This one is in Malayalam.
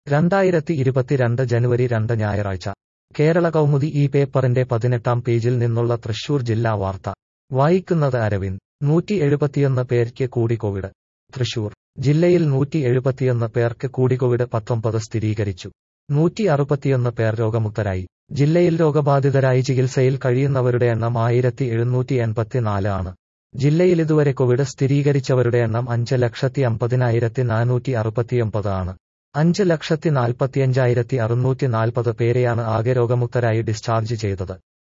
രണ്ടായിരത്തി ഇരുപത്തിരണ്ട് ജനുവരി രണ്ട് ഞായറാഴ്ച കേരള കൗമുദി ഈ പേപ്പറിന്റെ പതിനെട്ടാം പേജിൽ നിന്നുള്ള തൃശൂർ ജില്ലാ വാർത്ത വായിക്കുന്നത് അരവിന്ദ് നൂറ്റി എഴുപത്തിയൊന്ന് പേർക്ക് കൂടി കോവിഡ് തൃശൂർ ജില്ലയിൽ നൂറ്റി എഴുപത്തിയൊന്ന് പേർക്ക് കൂടി കോവിഡ് പത്തൊമ്പത് സ്ഥിരീകരിച്ചു നൂറ്റി അറുപത്തിയൊന്ന് പേർ രോഗമുക്തരായി ജില്ലയിൽ രോഗബാധിതരായി ചികിത്സയിൽ കഴിയുന്നവരുടെ എണ്ണം ആയിരത്തി എഴുന്നൂറ്റി എൺപത്തിനാല് ആണ് ജില്ലയിൽ ഇതുവരെ കോവിഡ് സ്ഥിരീകരിച്ചവരുടെ എണ്ണം അഞ്ച് ലക്ഷത്തി അമ്പതിനായിരത്തി നാനൂറ്റി അറുപത്തിയൊമ്പത് ആണ് അഞ്ച് ലക്ഷത്തി നാൽപ്പത്തിയഞ്ചായിരത്തി അറുന്നൂറ്റി നാൽപ്പത് പേരെയാണ് ആകെ രോഗമുക്തരായി ഡിസ്ചാർജ് ചെയ്തത്